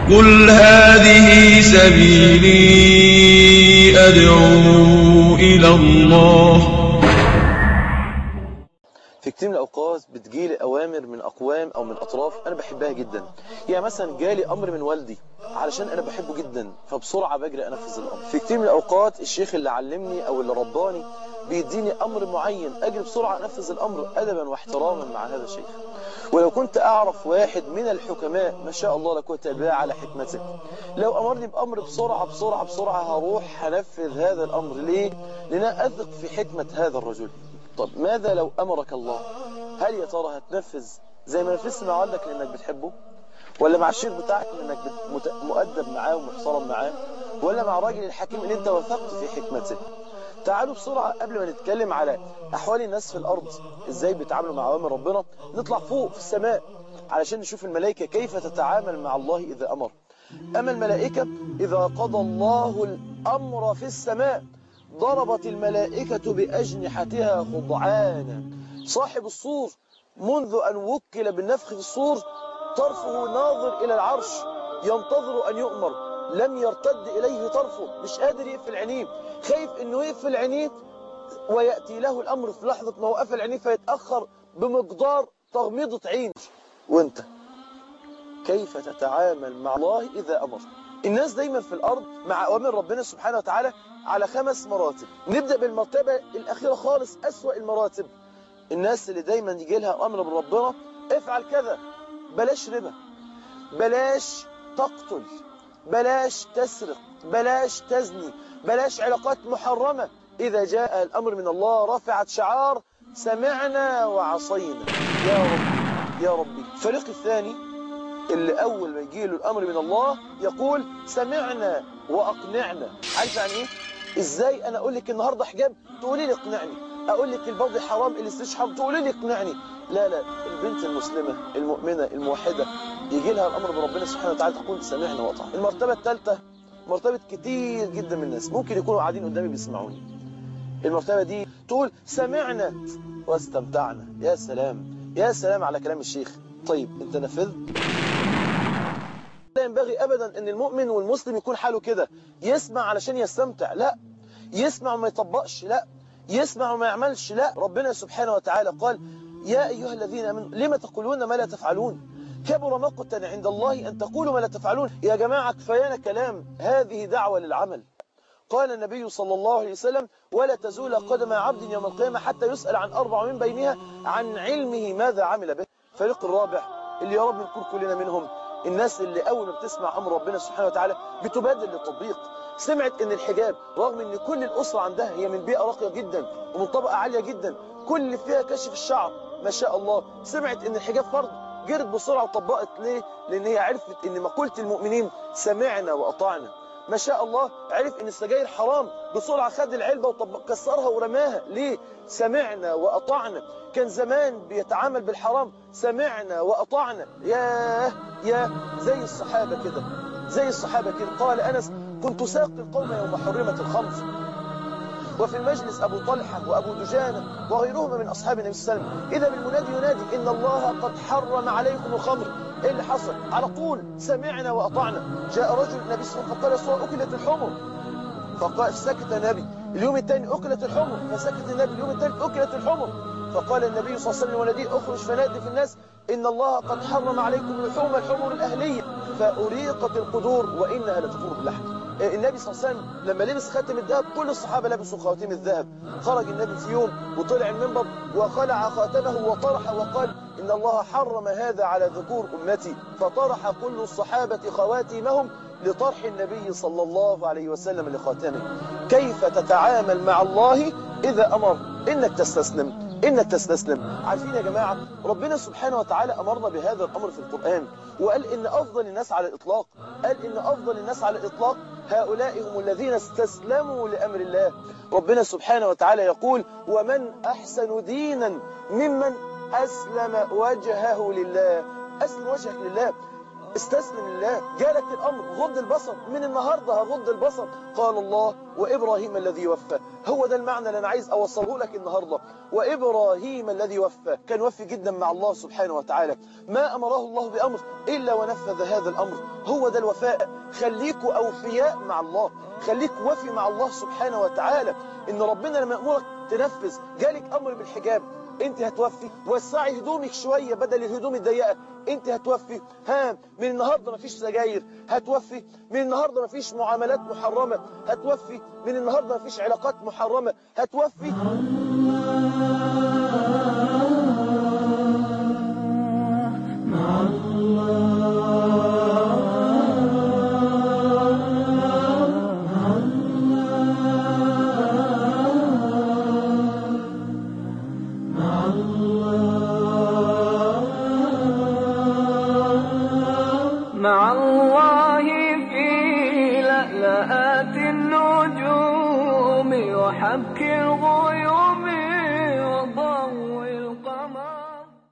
قل هذه سبيلي أدعو إلى الله في كتير من الأوقات بتجيلي أوامر من أقوام أو من أطراف أنا بحبها جدا يعني مثلا جالي أمر من والدي علشان أنا بحبه جدا فبسرعة بجري أنفذ الأمر في كتير من الأوقات الشيخ اللي علمني أو اللي رباني بيديني أمر معين أجري بسرعة أنفذ الأمر أدبا واحتراما مع هذا الشيخ ولو كنت أعرف واحد من الحكماء ما شاء الله لكنت أباه على حكمته لو أمرني بأمر بسرعة بسرعة بسرعة هروح هنفذ هذا الأمر ليه؟ لأن أنا أثق في حكمة هذا الرجل طب ماذا لو أمرك الله هل يا ترى هتنفذ زي ما نفذت مع والدك لأنك بتحبه ولا مع الشيخ بتاعك لأنك بت- مؤدب معاه ومحترم معاه ولا مع الراجل الحكيم اللي انت وثقت في حكمته تعالوا بسرعة قبل ما نتكلم على أحوال الناس في الأرض إزاي بيتعاملوا مع أوامر ربنا نطلع فوق في السماء علشان نشوف الملائكة كيف تتعامل مع الله إذا أمر أما الملائكة إذا قضى الله الأمر في السماء ضربت الملائكة بأجنحتها خضعانا صاحب الصور منذ أن وكل بالنفخ في الصور طرفه ناظر إلى العرش ينتظر أن يؤمر لم يرتد إليه طرفه مش قادر يقفل عينيه خايف أنه يقفل عينيه ويأتي له الأمر في لحظة ما هو قفل عينيه فيتأخر بمقدار تغميضة عين وانت كيف تتعامل مع الله إذا أمر الناس دايما في الأرض مع أوامر ربنا سبحانه وتعالى على خمس مراتب نبدأ بالمرتبة الأخيرة خالص أسوأ المراتب الناس اللي دايما يجي لها أمر من ربنا افعل كذا بلاش ربا بلاش تقتل بلاش تسرق بلاش تزني بلاش علاقات محرمة إذا جاء الأمر من الله رفعت شعار سمعنا وعصينا يا رب يا ربي الفريق الثاني اللي أول ما يجي له الأمر من الله يقول سمعنا وأقنعنا عارف يعني إيه؟ إزاي أنا أقول لك النهاردة حجاب تقولي لي اقنعني أقول لك البغض حرام الاستيش حرام تقولي لي اقنعني لا لا البنت المسلمة المؤمنة الموحدة يجي لها الأمر من ربنا سبحانه وتعالى تقول سمعنا وأطعنا المرتبة الثالثة مرتبة كتير جدا من الناس ممكن يكونوا قاعدين قدامي بيسمعوني المرتبة دي تقول سمعنا واستمتعنا يا سلام يا سلام على كلام الشيخ طيب انت نفذت لا ينبغي ابدا ان المؤمن والمسلم يكون حاله كده يسمع علشان يستمتع لا يسمع وما يطبقش لا يسمع وما يعملش لا ربنا سبحانه وتعالى قال يا ايها الذين امنوا لما تقولون ما لا تفعلون كبر مقتا عند الله ان تقولوا ما لا تفعلون يا جماعه كفايانا كلام هذه دعوه للعمل قال النبي صلى الله عليه وسلم ولا تزول قدم عبد يوم القيامة حتى يسأل عن أربع من بينها عن علمه ماذا عمل به فريق الرابع اللي يا رب نكون كلنا منهم الناس اللي أول ما بتسمع أمر ربنا سبحانه وتعالى بتبادر للتطبيق سمعت ان الحجاب رغم ان كل الأسرة عندها هي من بيئة راقية جدا ومن طبقة عالية جدا كل اللي فيها كشف الشعر ما شاء الله سمعت ان الحجاب فرض جرت بسرعة وطبقت ليه لان هي عرفت ان مقولة المؤمنين سمعنا وأطعنا ما شاء الله عرف ان السجاير حرام بسرعة خد العلبة وطبق كسرها ورماها ليه سمعنا وأطعنا كان زمان بيتعامل بالحرام سمعنا وأطعنا ياه يا زي الصحابة كده زي الصحابة كده قال أنس كنت ساقي القوم يوم حرمت الخمر وفي المجلس أبو طلحة وأبو دجانة وغيرهما من أصحاب النبي صلى الله عليه وسلم إذا بالمنادي ينادي إن الله قد حرم عليكم الخمر إيه اللي حصل على طول سمعنا وأطعنا جاء رجل النبي صلى الله عليه وسلم فقال يسوع أكلت الحمر فقال سكت النبي اليوم الثاني أكلت الحمر فسكت النبي اليوم الثالث أكلت الحمر فقال النبي صلى الله عليه وسلم ولدي أخرج فنادي في الناس إن الله قد حرم عليكم لحوم الحمر الأهلية فأريقت القدور وإنها لتفور باللحم النبي صلى الله عليه وسلم لما لبس خاتم الذهب كل الصحابة لبسوا خواتيم الذهب خرج النبي في يوم وطلع المنبر وخلع خاتمه وطرح وقال إن الله حرم هذا على ذكور أمتي فطرح كل الصحابة خواتيمهم لطرح النبي صلى الله عليه وسلم لخاتمه كيف تتعامل مع الله إذا أمر إنك تستسلم إنك تستسلم عارفين يا جماعة ربنا سبحانه وتعالى أمرنا بهذا الأمر في القرآن وقال إن أفضل الناس على الإطلاق قال إن أفضل الناس على الإطلاق هؤلاء هم الذين استسلموا لأمر الله ربنا سبحانه وتعالى يقول ومن أحسن دينا ممن أسلم وجهه لله أسلم وجهك لله استسلم لله جالك الامر غض البصر من النهارده هغض البصر قال الله وابراهيم الذي وفى هو ده المعنى اللي انا عايز اوصله لك النهارده وابراهيم الذي وفى كان وفي جدا مع الله سبحانه وتعالى ما امره الله بامر الا ونفذ هذا الامر هو ده الوفاء خليكوا اوفياء مع الله خليك وفي مع الله سبحانه وتعالى ان ربنا لما يامرك تنفذ جالك امر بالحجاب انت هتوفي وسعي هدومك شوية بدل الهدوم الضيقة انت هتوفي ها من النهاردة مفيش سجاير هتوفي من النهاردة مفيش معاملات محرمة هتوفي من النهاردة مفيش علاقات محرمة هتوفي